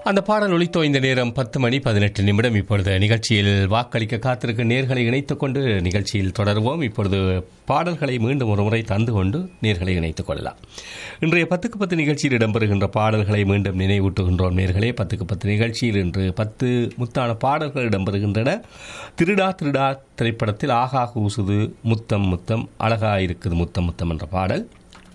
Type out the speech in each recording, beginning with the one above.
அந்த பாடல் ஒலித்தோ இந்த நேரம் பத்து மணி பதினெட்டு நிமிடம் இப்பொழுது நிகழ்ச்சியில் வாக்களிக்க காத்திருக்கும் நேர்களை இணைத்துக் கொண்டு நிகழ்ச்சியில் தொடருவோம் இப்பொழுது பாடல்களை மீண்டும் ஒரு முறை தந்து கொண்டு நேர்களை இணைத்துக் கொள்ளலாம் இன்றைய பத்துக்கு பத்து நிகழ்ச்சியில் இடம்பெறுகின்ற பாடல்களை மீண்டும் நினைவூட்டுகின்றோம் நேர்களே பத்துக்கு பத்து நிகழ்ச்சியில் இன்று பத்து முத்தான பாடல்கள் இடம்பெறுகின்றன திருடா திருடா திரைப்படத்தில் ஆகா கூசுது முத்தம் முத்தம் அழகா இருக்குது முத்தம் முத்தம் என்ற பாடல்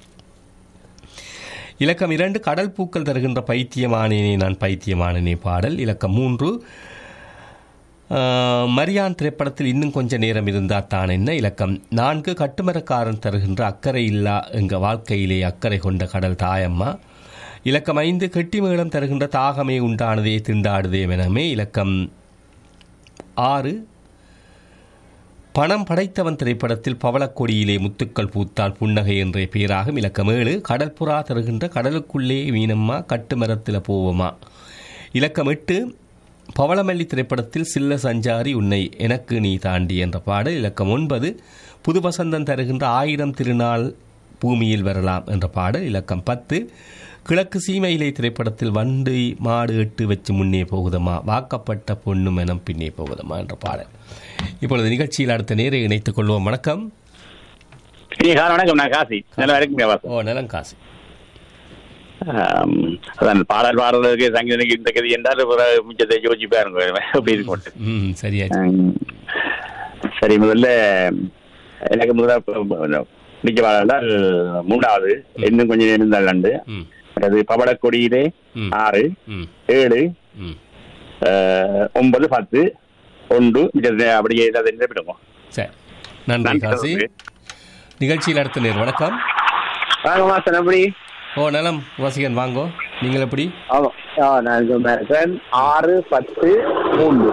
இலக்கம் இரண்டு கடல் பூக்கள் தருகின்ற பைத்தியமானேனே நான் பைத்தியமானேனே பாடல் இலக்கம் மூன்று ஆஹ், மரியான் திரைப்படத்தில் இன்னும் கொஞ்ச நேரம் இருந்தால் தான் என்ன இலக்கம் நான்கு கட்டுமரக்காரன் தருகின்ற அக்கறை இல்லா எங்க வாழ்க்கையிலே அக்கறை கொண்ட கடல் தாயம்மா இலக்கம் ஐந்து கெட்டிமேளம் தருகின்ற தாகமே உண்டானதே திண்டாடுதே எனமே இலக்கம் ஆறு பணம் படைத்தவன் திரைப்படத்தில் பவளக்கொடியிலே முத்துக்கள் பூத்தால் புன்னகை என்ற பெயராகும் இலக்கம் ஏழு கடற்புறா தருகின்ற கடலுக்குள்ளே மீனம்மா கட்டுமரத்தில் போவோமா இலக்கம் எட்டு பவளமல்லி திரைப்படத்தில் சில்ல சஞ்சாரி உன்னை எனக்கு நீ தாண்டி என்ற பாடல் இலக்கம் ஒன்பது புது வசந்தம் தருகின்ற ஆயிரம் திருநாள் பூமியில் வரலாம் என்ற பாடல் இலக்கம் பத்து கிழக்கு சீமையிலே திரைப்படத்தில் வண்டு மாடு எட்டு வச்சு முன்னே போகுதம்மா வாக்கப்பட்ட பொண்ணு மனம் பின்னே போகுதம்மா என்ற பாடல் இப்பொழுது நிகழ்ச்சியில் அடுத்த நேரை இணைத்துக் கொள்வோம் வணக்கம் நீ காலை வணக்கம் நான் காசி நல்லா இருக்குங்க வாசம் ஓ நலம் காசு ஆம், அதான் பாடல் பாடுறதுக்கு சங்கீதம் இந்த கதி என்றால் பிறகு மிச்சத்தை யோசிச்சு பாருங்க அப்படி இருக்கும் ம் சரியா ஆம், சரி முதல்ல எனக்கு முதல்ல பிடிச்ச பாடல் மூணாவது இன்னும் கொஞ்சம் இருந்தால் நண்டு ம் அது பவளக்கொடியிலே ம். ஆறு ம் ஏழு ம் ஆஹ், ஒன்பது பத்து ஒன்று மிச்சத்தை அப்படியே ஏதாவது நிரப்பிடுவோம் சரி நன்றி காசி நிகழ்ச்சியில் அடுத்த நேர் வணக்கம் வாங்க மாசன் எப்படி ஓ நலம் ரசிகன் வாங்கோ நீங்கள் எப்படி ஆமா ஆ நான் இங்க இருக்கேன் ஆறு பத்து மூன்று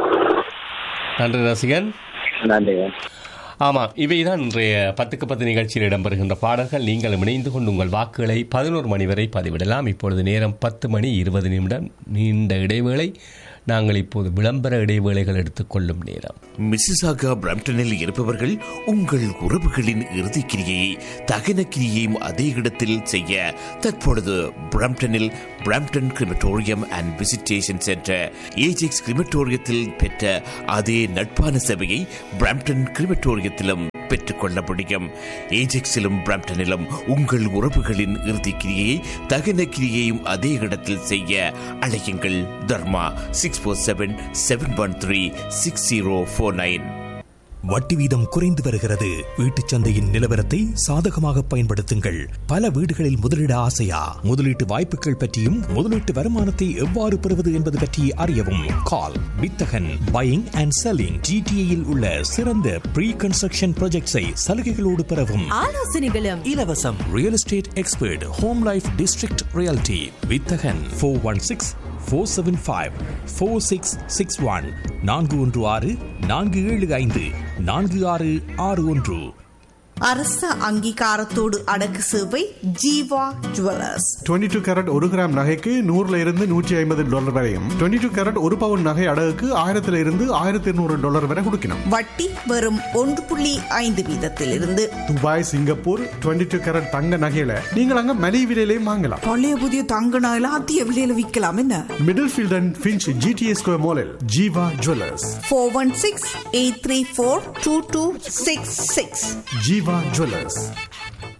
நன்றி ரசிகன் நன்றிங்க ஆமாம் இவைதான் இன்றைய பத்துக்கு பத்து நிகழ்ச்சியில் இடம்பெறுகின்ற பாடல்கள் நீங்கள் இணைந்து கொண்டு உங்கள் வாக்குகளை பதினோரு மணி வரை பதிவிடலாம் இப்பொழுது நேரம் பத்து மணி இருபது நிமிடம் நீண்ட இடைவேளை நாங்கள் இப்போது விளம்பர இடைவேளைகள் எடுத்துக்கொள்ளும் நேரம் மிசிசாகா பிரம்டனில் இருப்பவர்கள் உங்கள் உறவுகளின் இறுதிக் கிரியையை தகன கிரியையும் அதே இடத்தில் செய்ய தற்பொழுது பிரம்டனில் Brampton crematorium and visitation centre Ajax கிரிமட்டோரியத்தில் பெற்ற அதே நட்பான சேவையை பிரம்டன் கிரிமட்டோரியத்திலும் பெற்றுக்கொள்ள முடியும் ஏஜெக்ஸிலும் பிரம்டனிலும் உங்கள் உறவுகளின் இறுதிக் கிரியையை தகன கிரியையும் அதே இடத்தில் செய்ய அழையுங்கள் Dharma six four seven seven one three six zero four nine வட்டி வீதம் குறைந்து வருகிறது வீட்டுச் சந்தையின் நிலவரத்தை சாதகமாக பயன்படுத்துங்கள் பல வீடுகளில் முதலீட ஆசையா முதலீட்டு வாய்ப்புகள் பற்றியும் முதலீட்டு வருமானத்தை எவ்வாறு பெறுவது என்பது பற்றி அறியவும் கால் வித்தகன் பையிங் அண்ட் செல்லிங் ஜிடிஏயில் உள்ள சிறந்த ப்ரீ கன்ஸ்ட்ரக்ஷன் ப்ராஜெக்ட்ஸை சலுகைகளோடு பெறவும் ஆலோசனைகளும் இலவசம் real estate expert home life district realty வித்தகன் four one six four seven five four six six one நான்கு ஒன்று ஆறு நான்கு ஏழு ஐந்து நான்கு ஆறு ஆறு ஒன்று அரச அங்கீகாரத்தோடு அடக்கு சேவை ஜீவா ஜுவல்லர்ஸ் 22 டூ கேரட் ஒரு கிராம் நகைக்கு நூறுல இருந்து நூற்றி ஐம்பது டாலர் வரையும் 22 டூ கேரட் ஒரு பவுன் நகை அடகுக்கு ஆயிரத்துல இருந்து ஆயிரத்தி இருநூறு டாலர் வரை கொடுக்கணும் வட்டி வெறும் ஒன்று புள்ளி ஐந்து வீதத்திலிருந்து துபாய் சிங்கப்பூர் 22 டூ கேரட் தங்க நகையில நீங்கள் அங்க மலிவு விலையிலையும் வாங்கலாம் பழைய புதிய தங்க நகையில அதிக விலையில விற்கலாம் என்ன Middlefield and Finch GTA square மாலில் Jeeva jewellers four one six eight three four two two six six Jeeva jewellers